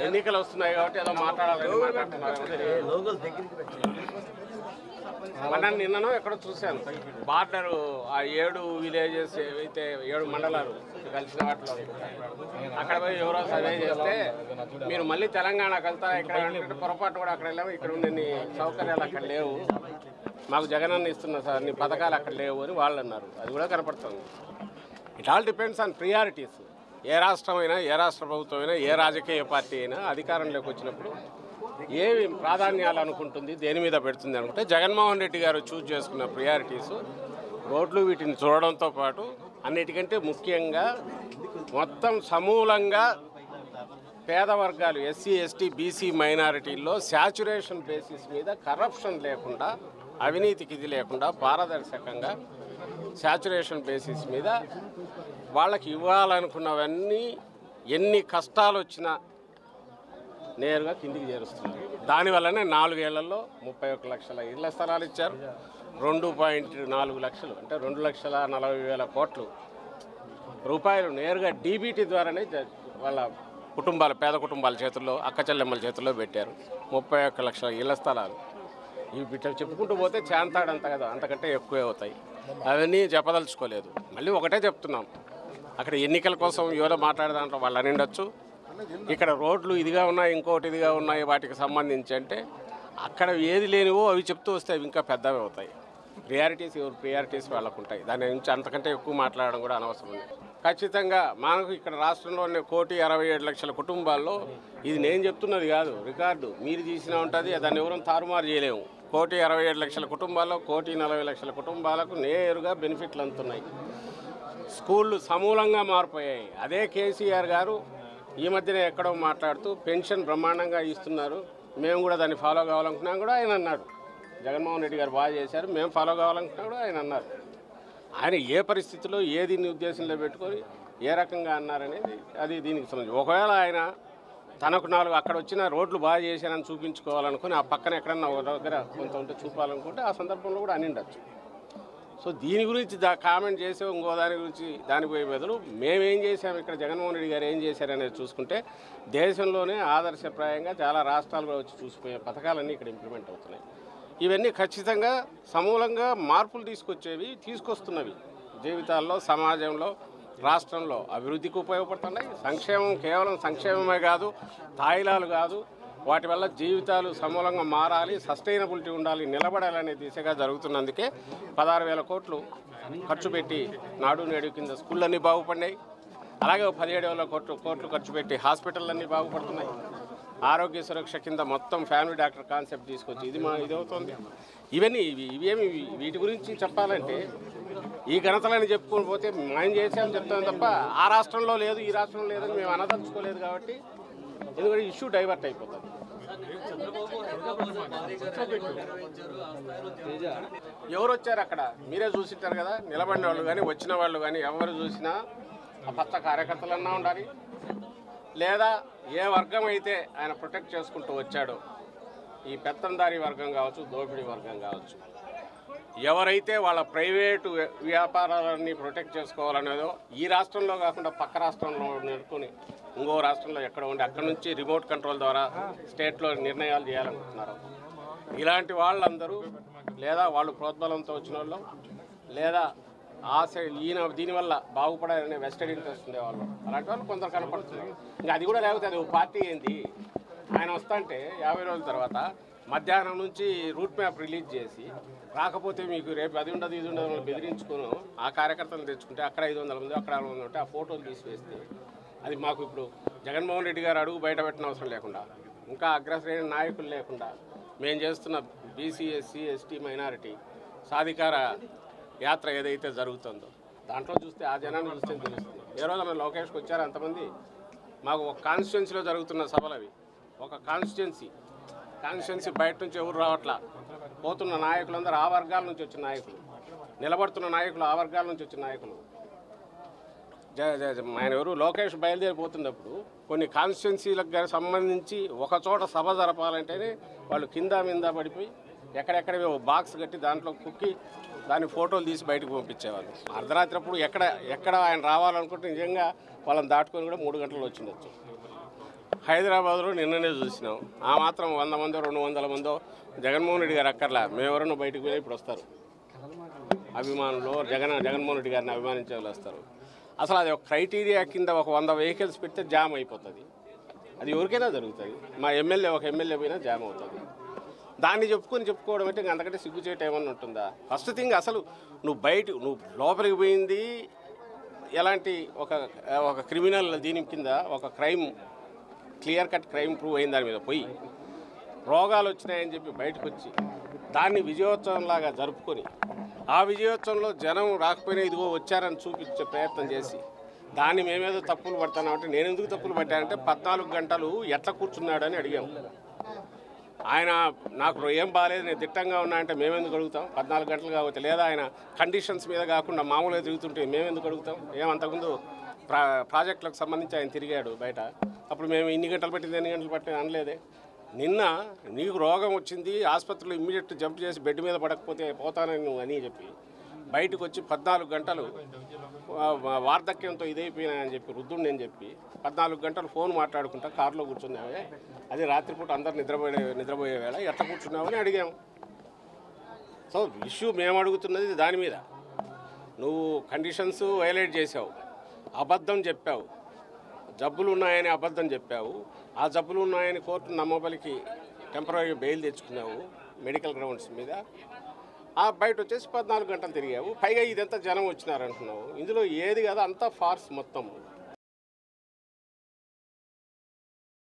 ఎన్నికలు వస్తున్నాయి కాబట్టి ఏదో మాట్లాడాలని మాట్లాడుతున్నారు మొన్న నిన్ననో ఎక్కడో చూశాను బార్డర్ ఆ ఏడు విలేజెస్ ఏవైతే ఏడు మండలాలు కలిసిన వాటిలో అక్కడ పోయి ఎవరో సర్వే చేస్తే మీరు మళ్ళీ తెలంగాణకు వెళ్తా ఇక్కడ ఏంటంటే పొరపాటు కూడా అక్కడ వెళ్ళాము ఇక్కడ ఉన్న సౌకర్యాలు అక్కడ లేవు మాకు జగనన్న ఇస్తున్న సార్ నీ పథకాలు అక్కడ లేవు అని వాళ్ళు అన్నారు అది కూడా కనపడుతుంది it all depends on priorities ఏ రాష్ట్రం అయినా ఏ రాష్ట్ర ప్రభుత్వం అయినా ఏ రాజకీయ పార్టీ అయినా అధికారంలోకి వచ్చినప్పుడు ఏవి ప్రాధాన్యాలు అనుకుంటుంది దేని మీద పెడుతుంది అనుకుంటే జగన్మోహన్ రెడ్డి గారు చూజ్ చేసుకున్న ప్రియారిటీస్ రోడ్లు వీటిని చూడడంతో పాటు అన్నిటికంటే ముఖ్యంగా మొత్తం సమూలంగా పేద వర్గాలు ఎస్సీ ఎస్టీ బీసీ మైనారిటీల్లో శాచురేషన్ బేసిస్ మీద కరప్షన్ లేకుండా అవినీతికి ఇది లేకుండా పారదర్శకంగా శాచురేషన్ బేసిస్ మీద వాళ్ళకి ఇవ్వాలనుకున్నవన్నీ ఎన్ని కష్టాలు వచ్చినా నేరుగా కిందికి చేరుస్తున్నారు దానివల్లనే నాలుగేళ్లలో ముప్పై ఒక్క లక్షల ఇళ్ల స్థలాలు ఇచ్చారు రెండు పాయింట్ నాలుగు లక్షలు అంటే రెండు లక్షల నలభై వేల కోట్లు రూపాయలు నేరుగా డీబీటీ ద్వారానే జ- వాళ్ళ కుటుంబాల పేద కుటుంబాల చేతుల్లో అక్క చెల్లెమ్మల చేతుల్లో పెట్టారు ముప్పై ఒక్క లక్షల ఇళ్ల స్థలాలు ఇవి బిట్ట చెప్పుకుంటూ పోతే చాంతాడంత కదా అంతకంటే ఎక్కువే అవుతాయి అవన్నీ చెప్పదలుచుకోలేదు మళ్ళీ ఒకటే చెప్తున్నాం అక్కడ ఎన్నికల కోసం ఎవరో మాట్లాడే దాంట్లో వాళ్ళు అనిండొచ్చు ఇక్కడ రోడ్లు ఇదిగా ఉన్నాయి ఇంకోటి ఇదిగా ఉన్నాయి వాటికి సంబంధించి అంటే అక్కడ ఏది లేనివో అవి చెప్తూ వస్తే అవి ఇంకా పెద్దవి అవుతాయి ప్రియారిటీస్ ఎవరు ప్రియారిటీస్ వాళ్ళకు ఉంటాయి దాని నుంచి అంతకంటే ఎక్కువ మాట్లాడడం కూడా అనవసరం ఉంది ఖచ్చితంగా మనకు ఇక్కడ రాష్ట్రంలోనే కోటి అరవై ఏడు లక్షల కుటుంబాల్లో ఇది నేను చెప్తున్నది కాదు రికార్డు మీరు తీసినా ఉంటుంది దాన్ని ఎవరూ తారుమారు చేయలేము కోటి అరవై ఏడు లక్షల కుటుంబాల్లో కోటి నలభై లక్షల కుటుంబాలకు నేరుగా బెనిఫిట్లు అందుతున్నాయి స్కూళ్ళు సమూలంగా మారిపోయాయి అదే కేసీఆర్ గారు ఈ మధ్యనే ఎక్కడో మాట్లాడుతూ పెన్షన్ బ్రహ్మాండంగా ఇస్తున్నారు మేము కూడా దాన్ని ఫాలో కావాలనుకున్నాం కూడా ఆయన అన్నాడు జగన్మోహన్ రెడ్డి గారు బాగా చేశారు మేము ఫాలో కావాలనుకున్నా కూడా ఆయన అన్నారు ఆయన ఏ పరిస్థితిలో ఏ దీన్ని ఉద్దేశంలో పెట్టుకొని ఏ రకంగా అన్నారనేది అది దీనికి సంబంధించి ఒకవేళ ఆయన తనకు నాలుగు అక్కడ వచ్చిన రోడ్లు బాగా చేశానని చూపించుకోవాలనుకుని ఆ పక్కన ఎక్కడన్నా ఒక దగ్గర కొంత ఉంటే చూపాలనుకుంటే ఆ సందర్భంలో కూడా అనిండొచ్చు సో దీని గురించి దా కామెంట్ చేసే ఇంకో దాని గురించి దానికి పోయే బదులు మేమేం చేసాం ఇక్కడ జగన్మోహన్ రెడ్డి గారు ఏం చేశారనేది చూసుకుంటే దేశంలోనే ఆదర్శప్రాయంగా చాలా రాష్ట్రాలు కూడా వచ్చి చూసిపోయే పథకాలన్నీ ఇక్కడ ఇంప్లిమెంట్ అవుతున్నాయి ఇవన్నీ ఖచ్చితంగా సమూలంగా మార్పులు తీసుకొచ్చేవి తీసుకొస్తున్నవి జీవితాల్లో సమాజంలో రాష్ట్రంలో అభివృద్ధికి ఉపయోగపడుతున్నాయి సంక్షేమం కేవలం సంక్షేమమే కాదు తాయిలాలు కాదు వాటి వల్ల జీవితాలు సమూలంగా మారాలి సస్టైనబిలిటీ ఉండాలి నిలబడాలనే దిశగా జరుగుతున్నందుకే పదహారు వేల కోట్లు ఖర్చు పెట్టి నాడు నేడు కింద స్కూళ్ళన్నీ బాగుపడినాయి అలాగే ఓ పదిహేడు వేల కోట్లు కోట్లు ఖర్చు పెట్టి హాస్పిటల్లన్నీ బాగుపడుతున్నాయి ఆరోగ్య సురక్ష కింద మొత్తం ఫ్యామిలీ డాక్టర్ కాన్సెప్ట్ తీసుకొచ్చి ఇది మా ఇది అవుతుంది ఇవన్నీ ఇవి ఇవేమి వీటి గురించి చెప్పాలంటే ఈ ఘనతలని చెప్పుకొని పోతే మేము చేసామని చెప్తాం తప్ప ఆ రాష్ట్రంలో లేదు ఈ రాష్ట్రంలో లేదని మేము అనదలుచుకోలేదు కాబట్టి ఎందుకంటే ఇష్యూ డైవర్ట్ అయిపోతుంది ఎవరు వచ్చారు అక్కడ మీరే చూసింటారు కదా నిలబడిన వాళ్ళు కానీ వచ్చిన వాళ్ళు కానీ ఎవరు చూసినా ఆ పచ్చ కార్యకర్తలన్నా ఉండాలి లేదా ఏ వర్గం అయితే ఆయన ప్రొటెక్ట్ చేసుకుంటూ వచ్చాడో ఈ పెత్తందారి వర్గం కావచ్చు దోపిడీ వర్గం కావచ్చు ఎవరైతే వాళ్ళ ప్రైవేటు వ్య- వ్యాపారాలన్నీ ప్రొటెక్ట్ చేసుకోవాలనేదో ఈ రాష్ట్రంలో కాకుండా పక్క రాష్ట్రంలో నెరుకొని ఇంకో రాష్ట్రంలో ఎక్కడ ఉండి అక్కడ నుంచి రిమోట్ కంట్రోల్ ద్వారా స్టేట్లో నిర్ణయాలు చేయాలనుకుంటున్నారు ఇలాంటి వాళ్ళందరూ లేదా వాళ్ళు ప్రోద్బలంతో వచ్చిన వాళ్ళు లేదా ఆశ ఈయన దీనివల్ల బాగుపడాలనే వెస్టెడ్ ఇంట్రెస్ట్ ఉండేవాళ్ళు అలాంటి వాళ్ళు కొందరు కనపడుతున్నారు ఇంకా అది కూడా లేకపోతే అది ఒక పార్టీ ఏంది ఆయన వస్తుంటే యాభై రోజుల తర్వాత మధ్యాహ్నం నుంచి రూట్ మ్యాప్ రిలీజ్ చేసి రాకపోతే మీకు రేపు అది ఉండదు ఇది ఉండదు అని బెదిరించుకొని ఆ కార్యకర్తలు తెచ్చుకుంటే అక్కడ ఐదు వందల మంది అక్కడ ఆరు వందలు ఉంటే ఆ ఫోటోలు తీసివేస్తే అది మాకు ఇప్పుడు జగన్మోహన్ రెడ్డి గారు అడుగు బయట పెట్టిన అవసరం లేకుండా ఇంకా అగ్రశ్రేణి నాయకులు లేకుండా మేము చేస్తున్న బీసీ ఎస్సీ ఎస్టీ మైనారిటీ సాధికార యాత్ర ఏదైతే జరుగుతుందో దాంట్లో చూస్తే ఆ జనాన్ని చూస్తే తెలుస్తుంది ఏ రోజున లోకేష్కి వచ్చారు అంతమంది మాకు ఒక కాన్స్టిట్యున్సీలో జరుగుతున్న సభలు అవి ఒక కాన్స్టిట్యున్సీ కాన్స్టిట్యున్సీ బయట నుంచి ఎవరు రావట్లా పోతున్న నాయకులందరూ ఆ వర్గాల నుంచి వచ్చిన నాయకులు నిలబడుతున్న నాయకులు ఆ వర్గాల నుంచి వచ్చిన నాయకులు జ- జ- జ- ఆయన ఎవరు లోకేష్ బయలుదేరిపోతున్నప్పుడు కొన్ని కాన్స్టిట్యున్సీలకు గాని సంబంధించి ఒక చోట సభ జరపాలంటేనే వాళ్ళు కింద మీద పడిపోయి ఎక్కడెక్కడ బాక్స్ కట్టి దాంట్లో కుక్కి దాని ఫోటోలు తీసి బయటకు పంపించేవాళ్ళు అర్ధరాత్రి అప్పుడు ఎక్కడ ఎక్కడ ఆయన రావాలనుకుంటే నిజంగా వాళ్ళని దాటుకొని కూడా మూడు గంటలు వచ్చిండొచ్చు హైదరాబాద్లో నిన్ననే చూసినాం ఆ మాత్రం వంద మందో రెండు వందల మందో జగన్మోహన్ రెడ్డి గారు అక్కర్లా మేమెవరన్నా బయటకు పోయి ఇప్పుడు వస్తారు అభిమానులు జగన్ జగన్మోహన్ రెడ్డి గారిని అభిమానించే వాళ్ళు వస్తారు అసలు అది ఒక క్రైటీరియా కింద ఒక వంద వెహికల్స్ పెడితే జామ్ అయిపోతుంది అది ఎవరికైనా జరుగుతుంది మా ఎమ్మెల్యే ఒక ఎమ్మెల్యే పోయినా జామ్ అవుతుంది దాన్ని చెప్పుకొని చెప్పుకోవడం అంటే ఇంక అంతకంటే సిగ్గుచేట ఏమన్నా ఉంటుందా ఫస్ట్ థింగ్ అసలు నువ్వు బయట నువ్వు లోపలికి పోయింది ఎలాంటి ఒక ఒక క్రిమినల్ దీని కింద ఒక crime clear cut crime prove అయిన దాని మీద పోయి రోగాలు వచ్చినాయని చెప్పి బయటకు వచ్చి దాన్ని విజయోత్సవంలాగా జరుపుకొని ఆ విజయోత్సవంలో జనం రాకపోయినా ఇదిగో వచ్చారని చూపించే ప్రయత్నం చేసి దాన్ని మేమేదో తప్పులు పడతానంటే నేను ఎందుకు తప్పులు పట్టానంటే పద్నాలుగు గంటలు ఎట్లా కూర్చున్నాడని అడిగాము ఆయన నాకు ఏం బాగాలేదు నేను దిట్టంగా ఉన్నా అంటే మేమెందుకు అడుగుతాం పద్నాలుగు గంటలు కావచ్చు లేదా ఆయన కండిషన్స్ మీద కాకుండా మామూలుగా తిరుగుతుంటే మేమెందుకు అడుగుతాం ఏమంతకుముందు ప్రా ప్రాజెక్టులకు సంబంధించి ఆయన తిరిగాడు బయట అప్పుడు మేము ఇన్ని గంటలు పట్టింది ఎన్ని గంటలు పట్టింది అనలేదే నిన్న నీకు రోగం వచ్చింది ఆసుపత్రిలో ఇమ్మీడియట్ జంప్ చేసి బెడ్ మీద పడకపోతే పోతానని నువ్వు అని చెప్పి బయటకు వచ్చి పద్నాలుగు గంటలు ఆ, వార్ధక్యంతో ఇదైపోయినాయని చెప్పి రుద్దుండి అని చెప్పి పద్నాలుగు గంటలు ఫోన్ మాట్లాడుకుంటా కారులో కూర్చున్నావే అది రాత్రిపూట అందరు నిద్రపోయే నిద్రపోయే వేళ ఎట్లా కూర్చున్నావని అడిగాము సో ఇష్యూ మేము అడుగుతున్నది దాని మీద నువ్వు కండిషన్స్ వైలేట్ చేసావు అబద్ధం చెప్పావు జబ్బులు ఉన్నాయని అబద్ధం చెప్పావు ఆ జబ్బులు ఉన్నాయని కోర్టు నమ్మబలికి టెంపరీ బెయిల్ తెచ్చుకున్నావు మెడికల్ గ్రౌండ్స్ మీద ఆ బయట వచ్చేసి పద్నాలుగు గంటలు తిరిగావు పైగా ఇదంతా జనం వచ్చినారంటున్నావు ఇందులో ఏది కదా అంతా ఫార్స్ మొత్తం